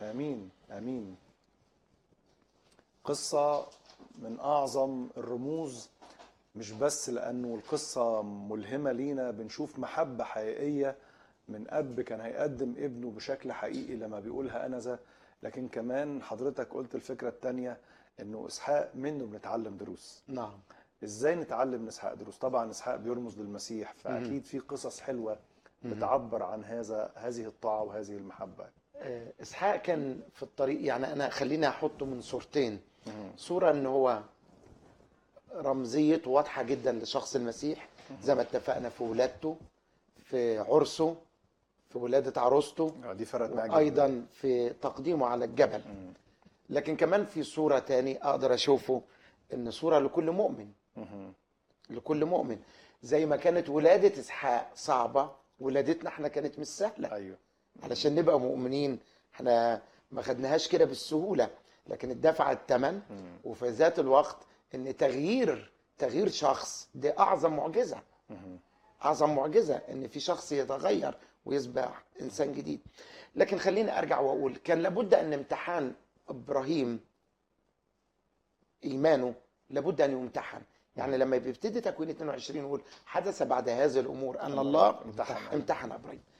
امين امين قصه من اعظم الرموز مش بس لانه القصه ملهمه لينا بنشوف محبه حقيقيه من اب كان هيقدم ابنه بشكل حقيقي لما بيقولها انا ذا لكن كمان حضرتك قلت الفكره الثانيه انه اسحاق منه بنتعلم دروس نعم ازاي نتعلم من اسحاق دروس طبعا اسحاق بيرمز للمسيح فاكيد في قصص حلوه بتعبر عن هذا هذه الطاعه وهذه المحبه آه، اسحاق كان في الطريق يعني انا خليني احطه من صورتين صوره ان هو رمزيته واضحه جدا لشخص المسيح زي ما اتفقنا في ولادته في عرسه في ولاده عروسته آه، دي فرقت معاك جداً. ايضا في تقديمه على الجبل مم. لكن كمان في صوره تاني اقدر اشوفه ان صوره لكل مؤمن مهم. لكل مؤمن زي ما كانت ولاده اسحاق صعبه ولادتنا احنا كانت مش سهله ايوه علشان نبقى مؤمنين احنا ما خدناهاش كده بالسهوله لكن اتدفع الثمن مم. وفي ذات الوقت ان تغيير تغيير شخص دي اعظم معجزه مهم. اعظم معجزه ان في شخص يتغير ويصبح انسان جديد لكن خليني ارجع واقول كان لابد ان امتحان ابراهيم ايمانه لابد ان يمتحن يعني لما بيبتدي تكوين 22 يقول حدث بعد هذه الامور ان الله امتحن. امتحن ابراهيم